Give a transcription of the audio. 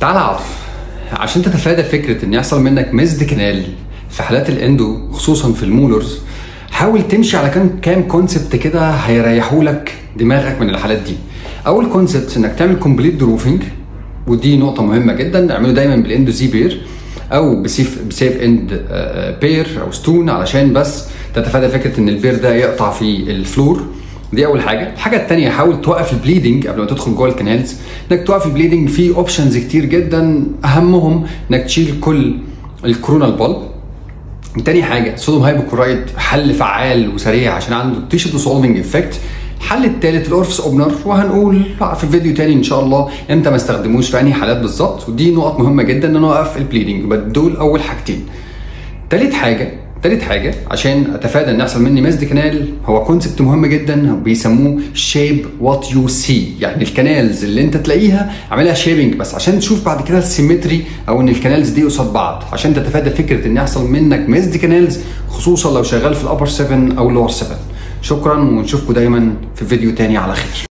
تعال عاطف عشان تتفادى فكره ان يحصل منك مزد كنال في حالات الاندو خصوصا في المولرز حاول تمشي على كام كام كونسبت كده هيريحوا لك دماغك من الحالات دي اول كونسبت انك تعمل كومبليت دروفنج ودي نقطه مهمه جدا اعمله دايما بالاندو زي بير او بسيف بسيف اند بير او ستون علشان بس تتفادى فكره ان البير ده يقطع في الفلور دي اول حاجه الحاجه الثانيه حاول توقف البليدنج قبل ما تدخل جوه الكنالز انك توقف البليدنج في اوبشنز كتير جدا اهمهم انك تشيل كل الكورونال بالب تاني حاجه صوديوم هايبوكلورايد حل فعال وسريع عشان عنده تيشو سولفنج افكت الحل الثالث الاورفس اوبنر وهنقول في فيديو تاني ان شاء الله امتى ما استخدموش في انهي حالات بالظبط ودي نقط مهمه جدا ان انا اوقف البليدنج يبقى دول اول حاجتين تالت حاجه تالت حاجه عشان اتفادى ان يحصل مني مزد كنال هو كونسبت مهم جدا بيسموه شيب وات يو سي يعني الكنالز اللي انت تلاقيها اعملها شيبنج بس عشان تشوف بعد كده السيمتري او ان الكنالز دي قصاد بعض عشان تتفادى فكره ان يحصل منك مزد كنالز خصوصا لو شغال في الابر 7 او اللور 7 شكرا ونشوفكم دايما في فيديو تاني على خير